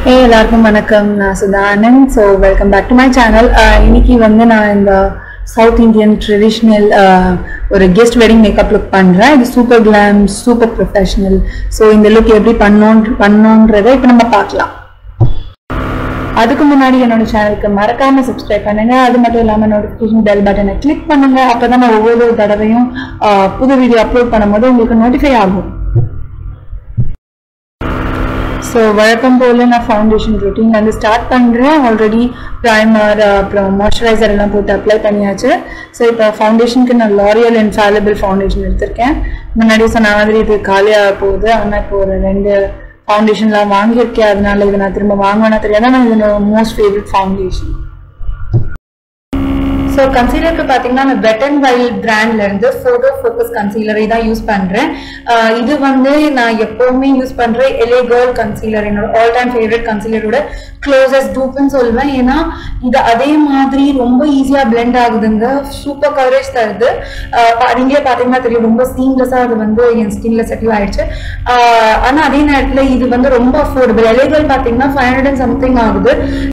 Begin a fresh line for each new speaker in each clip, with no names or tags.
ஹே எல்லாருக்கும் வணக்கம் நான் Sudhanan so welcome back to my channel இன்னைக்கு வந்து நான் இந்த சவுத் இந்தியன் ட்ரெடிஷ்னல் ஒரு கெஸ்ட் வெட்டிங் மேக்கப் லுக் பண்ணுறேன் இது super glam super professional so இந்த லுக் எப்படி பண்ணோன் பண்ணோன்றதை இப்போ நம்ம பார்க்கலாம் அதுக்கு முன்னாடி என்னோட சேனலுக்கு மறக்காம சப்ஸ்கிரைப் பண்ணுங்க அது மட்டும் இல்லாம நோட்டிஃபிகேஷன் பெல் பட்டனை கிளிக் பண்ணுங்க அப்பதான் நான் ஒவ்வொரு தடவையும் ஆஹ், புது வீடியோ அப்லோட் பண்ணும்போது உங்களுக்கு நோட்டிஃபை ஆகும் ஸோ வழக்கம் போல் நான் ஃபவுண்டேஷன் ரொட்டீன் வந்து ஸ்டார்ட் பண்ணுறேன் ஆல்ரெடி ப்ரைமர் அப்புறம் மாய்ஸ்சரைசர் எல்லாம் போட்டு அப்ளை பண்ணியாச்சு ஸோ இப்போ ஃபவுண்டேஷனுக்கு நான் லாரியல் இன்ஃபாலிபிள் ஃபவுண்டேஷன் எடுத்திருக்கேன் முன்னாடி சொன்ன மாதிரி இது காலியாக போகுது ஆனால் இப்போ ஒரு ரெண்டு ஃபவுண்டேஷன்லாம் வாங்கியிருக்கேன் அதனால இதை நான் திரும்ப வாங்கினா தெரியாது ஆனால் இது என்னோட மோஸ்ட் ஃபேவரட் ஃபவுண்டேஷன் ஸோ கன்சீலருக்கு பார்த்தீங்கன்னா நான் வெட் அண்ட் வைல்ட் பிராண்ட்ல இருந்து ஃபோட்டோ ஃபோக்கஸ் கன்சீலரை தான் யூஸ் பண்றேன் ஆஹ் இது வந்து நான் எப்பவுமே யூஸ் பண்ற எலே கேர்ள் கன்சீலர் என்னோட ஆல் டைம் ஃபேவரட் கன்சீலரோட க்ளோசஸ்ட் டூப்னு சொல்லுவேன் ஏன்னா இது அதே மாதிரி ரொம்ப ஈஸியா பிளெண்ட் ஆகுதுங்க சூப்பர் கவரேஜ் தருது ஆஹ் பா- நீங்களே பார்த்தீங்கன்னா தெரியும் ரொம்ப சீம்லெஸ்ஸா அது வந்து என் ஸ்கின்ல செட்டில் ஆயிடுச்சு ஆஹ் ஆனா அதே நேரத்துல இது வந்து ரொம்ப அஃபோர்டபுள் எலே கேர்ள் பார்த்தீங்கன்னா ஃபைவ் ஹண்ட்ரட் அண்ட் சம்திங் ஆகுது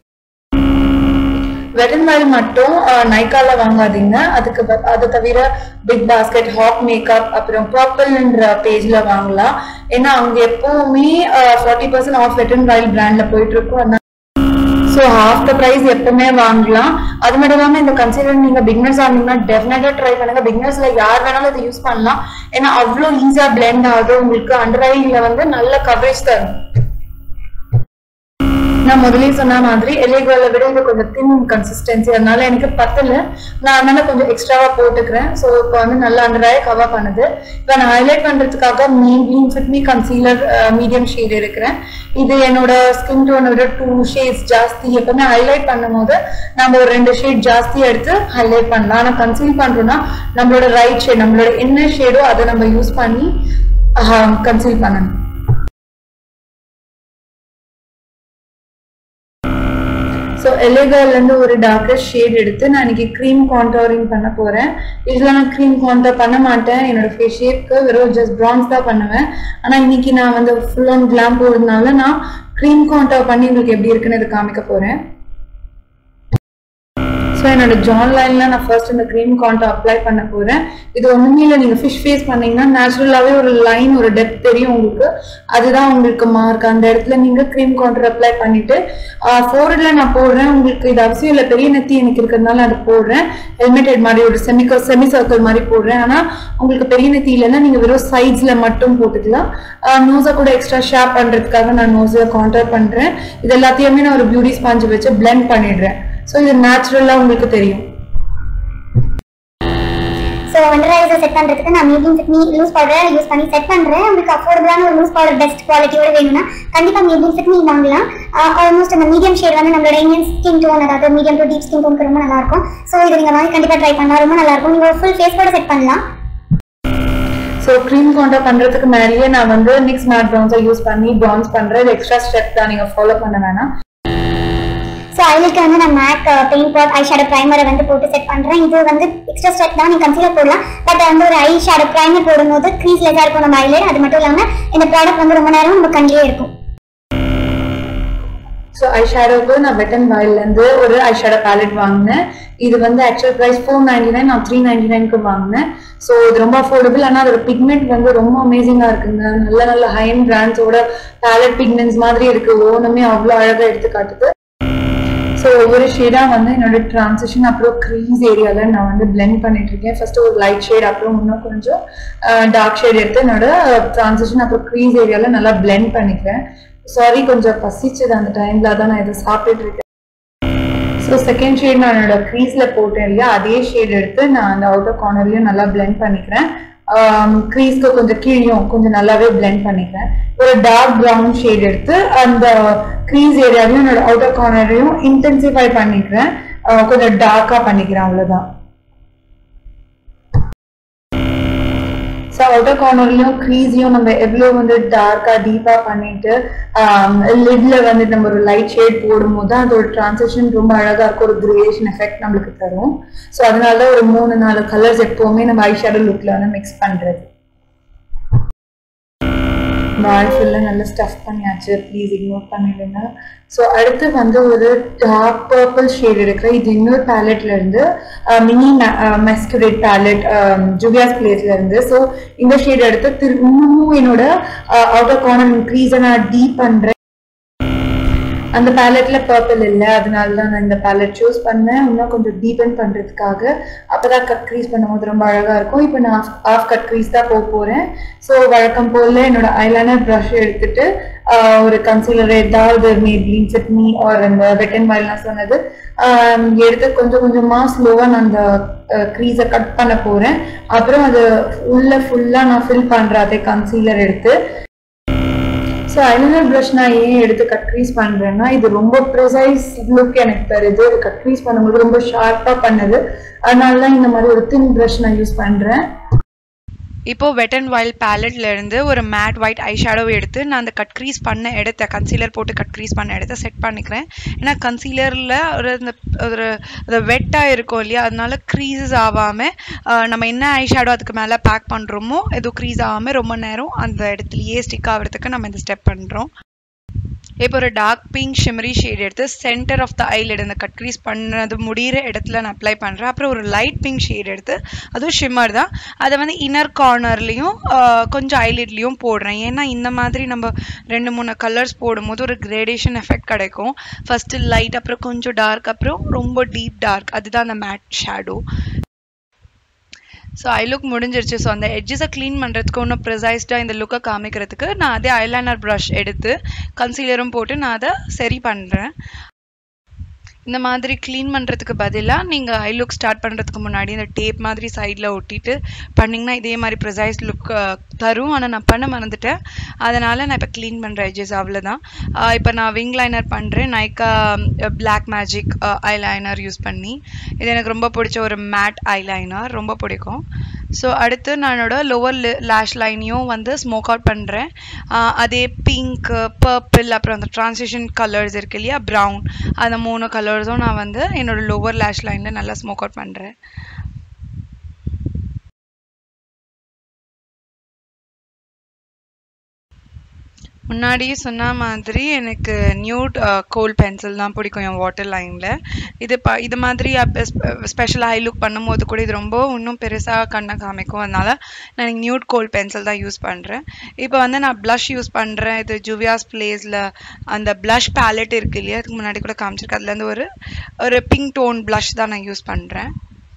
வெட் அண்ட் வைல் மட்டும் அஹ், நைக்கால வாங்காதீங்க அதுக்கு ப- அது தவிர பிக் பாஸ்கெட் ஹாட் மேக்கப் அப்புறம் பர்பிள்ன்ற பேஜ்ல வாங்கலாம் ஏன்னா அங்க எப்பவுமே forty percent off wet and wild பிராண்ட்ல போயிட்டு இருக்கும் ஸோ ஹாஃப் த ப்ரைஸ் எப்பவுமே வாங்கலாம் அது மட்டும் இல்லாமல் இந்த கன்சிடர் நீங்க பிக்னர்ஸ் ஆனீங்கன்னா டெஃபினட்டா ட்ரை பண்ணுங்க பிக்னர்ஸ்ல யார் வேணாலும் இதை யூஸ் பண்ணலாம் ஏன்னா அவ்வளோ ஈஸியா பிளெண்ட் ஆகுது உங்களுக்கு அண்டர் ஐல வந்து நல்ல கவரேஜ் தரும் நான் முதலே சொன்ன மாதிரி எல்லைகளை விட இது கொஞ்சம் தின் கன்சிஸ்டன்சி அதனால எனக்கு பத்தல நான் அதனால கொஞ்சம் எக்ஸ்ட்ராவா போட்டுக்கிறேன் ஸோ இப்போ வந்து நல்லா அண்டராய கவர் பண்ணுது இப்போ நான் ஹைலைட் பண்றதுக்காக மீன் ஃபிட்மி கன்சீலர் மீடியம் ஷேட் இருக்கிறேன் இது என்னோட ஸ்கின் டோனை விட டூ ஷேட்ஸ் ஜாஸ்தி எப்பவுமே ஹைலைட் பண்ணும்போது நம்ம ஒரு ரெண்டு ஷேட் ஜாஸ்தி எடுத்து ஹைலைட் பண்ணலாம் ஆனால் கன்சீல் பண்றோம்னா நம்மளோட ரைட் ஷேட் நம்மளோட என்ன ஷேடோ அதை நம்ம யூஸ் பண்ணி கன்சீல் பண்ணணும் ஸோ இருந்து ஒரு டார்க்கர் ஷேட் எடுத்து நான் இன்னைக்கு க்ரீம் கான்டோரிங் பண்ண போகிறேன் இதில் நான் க்ரீம் கான்டோர் பண்ண மாட்டேன் என்னோட ஃபேஸ் ஷேப்க்கு வெறும் ஜஸ்ட் ப்ரான்ஸ் தான் பண்ணுவேன் ஆனால் இன்னைக்கு நான் வந்து ஃபுல் ஆன் கிளாம் போடுறதுனால நான் க்ரீம் கான்டோர் பண்ணி உங்களுக்கு எப்படி இருக்குன்னு இதை காமிக்க போகிறேன் ஸோ என்னோட ஜான் லைன்ல நான் ஃபர்ஸ்ட் இந்த க்ரீம் கான்டோ அப்ளை பண்ண போறேன் இது ஒண்ணுமே இல்லை நீங்க ஃபிஷ் ஃபேஸ் பண்ணீங்கன்னா நேச்சுரலாவே ஒரு லைன் ஒரு டெப்த் தெரியும் உங்களுக்கு அதுதான் உங்களுக்கு மார்க் அந்த இடத்துல நீங்க க்ரீம் கான்டர் அப்ளை பண்ணிட்டு ஃபோர்ல நான் போடுறேன் உங்களுக்கு இது அவசியம் இல்லை பெரிய நெத்தி எனக்கு இருக்கிறதுனால நான் அதை போடுறேன் ஹெல்மெட் ஹெட் மாதிரி ஒரு செமி செமி சர்க்கிள் மாதிரி போடுறேன் ஆனா உங்களுக்கு பெரிய நெத்தி இல்லைன்னா நீங்க வெறும் சைட்ஸ்ல மட்டும் போட்டுக்கலாம் நோஸை கூட எக்ஸ்ட்ரா ஷேப் பண்றதுக்காக நான் நோஸை கான்டர் பண்றேன் இது எல்லாத்தையுமே நான் ஒரு பியூட்டி ஸ்பாஞ்ச் வச்சு பிளெண்ட் பண்ணிடுறேன் ஸோ இது நேச்சுரலா உங்களுக்கு தெரியும்
ஸோ அண்டர் ஐஸை செட் பண்ணுறதுக்கு நான் மீடியம் ஃபிட்மி லூஸ் பவுடரை யூஸ் பண்ணி செட் பண்ணுறேன் உங்களுக்கு அஃபோர்டபுளான ஒரு லூஸ் பவுடர் பெஸ்ட் குவாலிட்டியோட வேணும்னா கண்டிப்பாக மீடியம் ஃபிட்மி வாங்கலாம் ஆல்மோஸ்ட் அந்த மீடியம் ஷேட் வந்து நம்மளோட இந்தியன் ஸ்கின் டோன் அதாவது மீடியம் டு டீப் ஸ்கின் டோனுக்கு ரொம்ப நல்லா இருக்கும் ஸோ இதை நீங்கள் வாங்கி கண்டிப்பாக ட்ரை பண்ணலாம் ரொம்ப நல்லா இருக்கும் நீங்கள் ஃபுல் ஃபேஸ் கூட செட் பண்ணலாம்
ஸோ க்ரீம் கான்டர் பண்றதுக்கு மேலேயே நான் வந்து மிக்ஸ் மேட் ப்ரௌன்ஸை யூஸ் பண்ணி ப்ரௌன்ஸ் பண்றேன் இது எக்ஸ்ட்ரா ஸ்டெப் தான் நீங்க ஃபாலோ பண்ண வேணாம்
ஸோ ஐலுக்கு வந்து நான் MAC paint pot eye shadow ப்ரைமரை வந்து போட்டு செட் பண்ணுறேன் இது வந்து எக்ஸ்ட்ரா ஸ்டெப் தான் நீங்கள் கன்சீலர் போடலாம் பட் வந்து ஒரு ஐ ஷேடோ ப்ரைமர் போடும்போது க்ரீஸ்லெஸ்ஸாக இருக்கும் நம்ம ஐலே அது மட்டும் இல்லாமல் இந்த ப்ராடக்ட் வந்து ரொம்ப நேரம் நம்ம கண்ணிலே இருக்கும்
ஸோ ஐ ஷேடோக்கு நான் வெட் அண்ட் இருந்து ஒரு ஐ ஷேடோ பேலட் வாங்கினேன் இது வந்து actual price four ninety nine நான் த்ரீ நைன்டி நைனுக்கு வாங்கினேன் ஸோ இது ரொம்ப அஃபோர்டபுள் ஆனால் அதோட பிக்மெண்ட் வந்து ரொம்ப அமேசிங்காக இருக்குங்க நல்ல நல்ல ஹை அண்ட் பிராண்ட்ஸோட பேலட் பிக்மெண்ட்ஸ் மாதிரி இருக்கு ஓனமே அவ்வளோ அழகாக எடுத்து காட்டுது ஸோ ஒவ்வொரு ஷேடாக வந்து என்னோட ட்ரான்சிஷன் அப்புறம் க்ரீஸ் ஏரியாவில் நான் வந்து blend பண்ணிட்டு இருக்கேன் ஃபர்ஸ்ட் ஒரு லைட் ஷேட் அப்புறம் இன்னும் கொஞ்சம் டார்க் ஷேட் எடுத்து என்னோட ட்ரான்சிஷன் அப்புறம் க்ரீஸ் ஏரியாவில் நல்லா blend பண்ணிக்கிறேன் சாரி கொஞ்சம் பசிச்சது அந்த டைம்ல தான் நான் இதை சாப்பிட்டுட்டு இருக்கேன் ஸோ செகண்ட் ஷேட் நான் என்னோட க்ரீஸில் போட்டேன் இல்லையா அதே ஷேட் எடுத்து நான் அந்த அவுட்டர் கார்னர்லையும் நல்லா blend பண்ணிக்கிறேன் க்ரீஸ்க்கு கொஞ்சம் கீழேயும் கொஞ்சம் நல்லாவே blend பண்ணிக்கிறேன் ஒரு டார்க் ப்ரௌன் ஷேட் எடுத்து அந்த க்ரீஸ் ஏரியாவையும் என்னோட அவுட்டர் கார்னரையும் இன்டென்சிஃபை பண்ணிக்கிறேன் ஆஹ் கொஞ்சம் டார்க்காக பண்ணிக்கிறேன் அவ்வளோதான் ஸோ அவுட்டர் கார்னர்லையும் க்ரீஸையும் நம்ம எவ்வளோ வந்து டார்க்காக டீப்பாக பண்ணிட்டு லிட்ல வந்து நம்ம ஒரு லைட் ஷேட் போடும்போது தான் அதோட ட்ரான்சிஷன் ரொம்ப அழகாக இருக்கும் ஒரு கிரேஷன் எஃபெக்ட் நம்மளுக்கு தரும் ஸோ அதனால தான் ஒரு மூணு நாலு கலர்ஸ் எப்போவுமே நம்ம ஐ ஷேடோ லுக்கில் வந்து மிக்ஸ் பண்ணுறது வாய் ஃபுல்லாக நல்லா ஸ்டஃப் பண்ணியாச்சு ப்ளீஸ் இக்னோர் பண்ணிடுங்க ஸோ அடுத்து வந்து ஒரு டார்க் பர்பிள் ஷேட் எடுக்கிறேன் இது இன்னொரு பேலட்ல இருந்து மினி மெஸ்குரேட் பேலட் ஜூவியாஸ் பிளேஸ்ல இருந்து ஸோ இந்த ஷேட் எடுத்து திரு இன்னமும் என்னோட அவுட்டர் கார்னர் இன்க்ரீஸை நான் டீப் பண்ணுறேன் அந்த பேலட்ல பர்பிள் இல்லை அதனால தான் நான் இந்த பேலட் சூஸ் பண்ணேன் இன்னும் கொஞ்சம் டீபன் பண்றதுக்காக அப்பதான் கட் க்ரீஸ் பண்ணும்போது ரொம்ப அழகா இருக்கும் இப்போ நான் ஆஃப் கட் க்ரீஸ் தான் போக போறேன் ஸோ வழக்கம் போல என்னோட ஐலைனர் ப்ரஷ் எடுத்துட்டு ஆஹ், ஒரு கன்சீலர் ஏதாவது மேப்ளின் சிட்னி ஆர் அந்த வெட் அண்ட் வைல் நான் சொன்னது ஆஹ், எடுத்து கொஞ்சம் கொஞ்சமா ஸ்லோவா நான் அந்த க்ரீஸை கட் பண்ண போறேன் அப்புறம் அது உள்ள ஃபுல்லா நான் ஃபில் பண்றேன் அதே கன்சீலர் எடுத்து ஸோ ஐலைனர் ப்ரஷ் நான் ஏன் எடுத்து கட் க்ரீஸ் பண்ணுறேன்னா இது ரொம்ப ப்ரிசைஸ் லுக் எனக்கு தருது இது கட் க்ரீஸ் பண்ணும்போது ரொம்ப ஷார்ப்பாக பண்ணுது அதனால தான் இந்த மாதிரி ஒரு தின் ப்ரஷ் நான் யூஸ் பண்ணுறேன்
இப்போ வெட் அண்ட் வைல்ட் பேலட்ல இருந்து ஒரு மேட் ஒயிட் ஐ ஷேடோ எடுத்து நான் அந்த கட் க்ரீஸ் பண்ண இடத்த கன்சீலர் போட்டு கட் க்ரீஸ் பண்ண இடத்த செட் பண்ணிக்கிறேன் ஏன்னா கன்சீலரில் ஒரு இந்த ஒரு அது வெட்டாக இருக்கும் இல்லையா அதனால க்ரீசஸ் ஆகாமல் நம்ம என்ன ஐ ஷேடோ அதுக்கு மேலே பேக் பண்ணுறோமோ எதுவும் க்ரீஸ் ஆகாமல் ரொம்ப நேரம் அந்த இடத்துலையே ஸ்டிக் ஆகிறதுக்கு நம்ம இந்த ஸ்டெப் பண்ணுறோம் இப்போ ஒரு டார்க் பிங்க் ஷிமரி ஷேட் எடுத்து சென்டர் ஆஃப் த ஐலட் இந்த கட் க்ரீஸ் பண்ணது முடிகிற இடத்துல நான் அப்ளை பண்ணுறேன் அப்புறம் ஒரு லைட் பிங்க் ஷேட் எடுத்து அதுவும் ஷிம்மர் தான் அதை வந்து இன்னர் கார்னர்லேயும் கொஞ்சம் ஐலிட்லேயும் போடுறேன் ஏன்னா இந்த மாதிரி நம்ம ரெண்டு மூணு கலர்ஸ் போடும்போது ஒரு கிரேடேஷன் எஃபெக்ட் கிடைக்கும் ஃபஸ்ட்டு லைட் அப்புறம் கொஞ்சம் டார்க் அப்புறம் ரொம்ப டீப் டார்க் அதுதான் அந்த matte shadow so eye look முடிஞ்சிருச்சு ஸோ அந்த எட்ஜஸை க்ளீன் பண்ணுறதுக்கு இன்னும் ப்ரிசைஸ்டாக இந்த லுக்கை காமிக்கிறதுக்கு நான் அதே ஐலைனர் ப்ரஷ் எடுத்து கன்சீலரும் போட்டு நான் அதை சரி பண்ணுறேன் இந்த மாதிரி க்ளீன் பண்ணுறதுக்கு பதிலாக நீங்கள் ஐ லுக் ஸ்டார்ட் பண்ணுறதுக்கு முன்னாடி இந்த டேப் மாதிரி சைடில் ஒட்டிட்டு பண்ணிங்கன்னா இதே மாதிரி ப்ரிசைஸ் லுக் தரும் ஆனால் நான் பண்ண மறந்துட்டேன் அதனால் நான் இப்போ க்ளீன் பண்ணுற எட்ஜஸ் அவ்வளோதான் இப்போ நான் விங் லைனர் பண்ணுறேன் Nykaa black magic eyeliner use பண்ணி இது எனக்கு ரொம்ப பிடிச்ச ஒரு மேட் ஐலைனர் ரொம்ப பிடிக்கும் ஸோ அடுத்து நான் என்னோட லோவர் லேஷ் லைனையும் வந்து ஸ்மோக் அவுட் பண்ணுறேன் அதே பிங்க் பர்பிள் அப்புறம் அந்த ட்ரான்சிஷன் கலர்ஸ் இருக்கு இல்லையா ப்ரௌன் அந்த மூணு கலர்ஸும் நான் வந்து என்னோட லோவர் லேஷ் லைனில் நல்லா ஸ்மோக் அவுட் பண்ணுறேன் முன்னாடியே சொன்ன மாதிரி எனக்கு நியூட் கோல் பென்சில் தான் பிடிக்கும் என் வாட்டர் லைனில் இது ப இது மாதிரி ஸ்பெஷல் ஹை லுக் பண்ணும்போது கூட இது ரொம்ப இன்னும் பெருசாக கண்ணை காமிக்கும் அதனால நான் நியூட் கோல் பென்சில் தான் யூஸ் பண்ணுறேன் இப்போ வந்து நான் ப்ளஷ் யூஸ் பண்ணுறேன் இது ஜுவியாஸ் பிளேஸில் அந்த ப்ளஷ் பேலட் இருக்கு இல்லையா அதுக்கு முன்னாடி கூட காமிச்சிருக்கேன் அதுலேருந்து ஒரு ஒரு பிங்க் டோன் ப்ளஷ் தான் நான் யூஸ் பண்ணுறேன்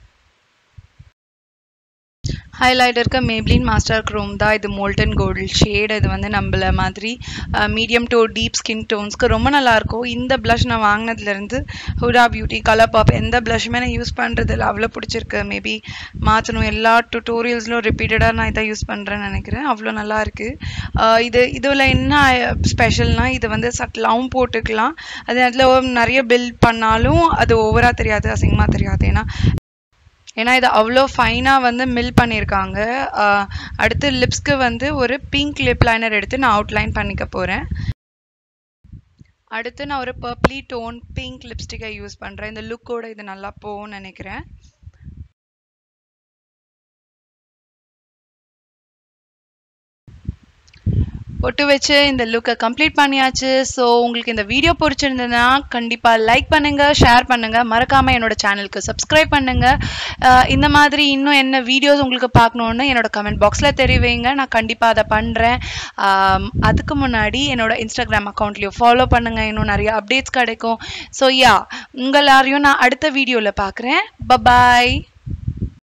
ஹைலைட்டருக்கு மேப்ளின் மாஸ்டர் க்ரோம் தான் இது மோல்டன் கோல்டு ஷேட் இது வந்து நம்மள மாதிரி மீடியம் டு டீப் ஸ்கின் டோன்ஸ்க்கு ரொம்ப நல்லாயிருக்கும் இந்த ப்ளஷ் நான் வாங்கினதுலேருந்து ஹுடா பியூட்டி கலர் பாப் எந்த ப்ளஷுமே நான் யூஸ் பண்ணுறது இல்லை அவ்வளோ பிடிச்சிருக்கு மேபி மாற்றணும் எல்லா டுட்டோரியல்ஸ்லும் ரிப்பீட்டடாக நான் இதை யூஸ் பண்ணுறேன்னு நினைக்கிறேன் அவ்வளோ நல்லா இருக்குது இது இதில் என்ன ஸ்பெஷல்னால் இது வந்து சட்டலாவும் போட்டுக்கலாம் அதே நேரத்தில் நிறைய பில்ட் பண்ணாலும் அது ஓவராக தெரியாது அசிங்கமாக தெரியாது ஏன்னா ஏன்னா இது அவ்வளோ ஃபைனாக வந்து மில் பண்ணியிருக்காங்க அடுத்து லிப்ஸ்க்கு வந்து ஒரு பிங்க் லிப் லைனர் எடுத்து நான் அவுட்லைன் பண்ணிக்க போகிறேன் அடுத்து நான் ஒரு பர்ப்ளி டோன் பிங்க் லிப்ஸ்டிக்கை யூஸ் பண்ணுறேன் இந்த லுக்கோட இது நல்லா போகும்னு நினைக்கிறேன் பொட்டு வச்சு இந்த லுக்கை கம்ப்ளீட் பண்ணியாச்சு ஸோ உங்களுக்கு இந்த வீடியோ பிடிச்சிருந்ததுன்னா கண்டிப்பாக லைக் பண்ணுங்கள் ஷேர் பண்ணுங்கள் மறக்காமல் என்னோட சேனலுக்கு சப்ஸ்கிரைப் பண்ணுங்கள் இந்த மாதிரி இன்னும் என்ன வீடியோஸ் உங்களுக்கு பார்க்கணுன்னு என்னோட கமெண்ட் பாக்ஸில் தெரிவிங்க நான் கண்டிப்பாக அதை பண்ணுறேன் அதுக்கு முன்னாடி என்னோட இன்ஸ்டாகிராம் அக்கௌண்ட்லேயும் ஃபாலோ பண்ணுங்கள் இன்னும் நிறைய அப்டேட்ஸ் கிடைக்கும் ஸோ யா உங்கள் எல்லாரையும் நான் அடுத்த வீடியோவில் பார்க்குறேன் பபாய்